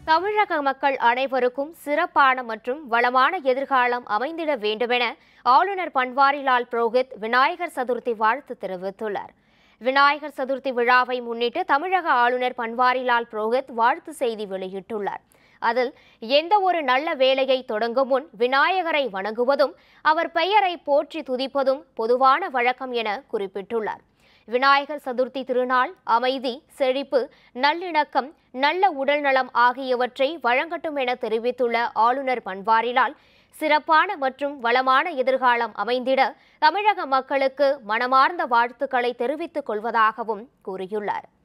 தமிழக மக்கள் அனைவருக்கும் சிறப்பான மற்றும் வளமான எதிர்காலம் அமைந்திட வேண்டுமென ஆளுநர் பன்வாரிலால் புரோஹித் விநாயகர் சதுர்த்தி வாழ்த்து தெரிவித்துள்ளார் விநாயகர் சதுர்த்தி விழாவை முன்னிட்டு தமிழக ஆளுநர் பன்வாரிலால் புரோஹித் வாழ்த்து செய்தி வெளியிட்டுள்ளார் அதில் எந்த ஒரு நல்ல வேலையை தொடங்கும் முன் விநாயகரை வணங்குவதும் அவர் பெயரை போற்றி துதிப்பதும் பொதுவான வழக்கம் என குறிப்பிட்டுள்ளார் விநாயகர் சதுர்த்தி திருநாள் அமைதி செழிப்பு நல்லிணக்கம் நல்ல உடல்நலம் ஆகியவற்றை வழங்கட்டும் என தெரிவித்துள்ள ஆளுநர் பன்வாரிலால் சிறப்பான மற்றும் வளமான எதிர்காலம் அமைந்திட தமிழக மக்களுக்கு மனமார்ந்த வாழ்த்துக்களை தெரிவித்துக் கொள்வதாகவும் கூறியுள்ளார்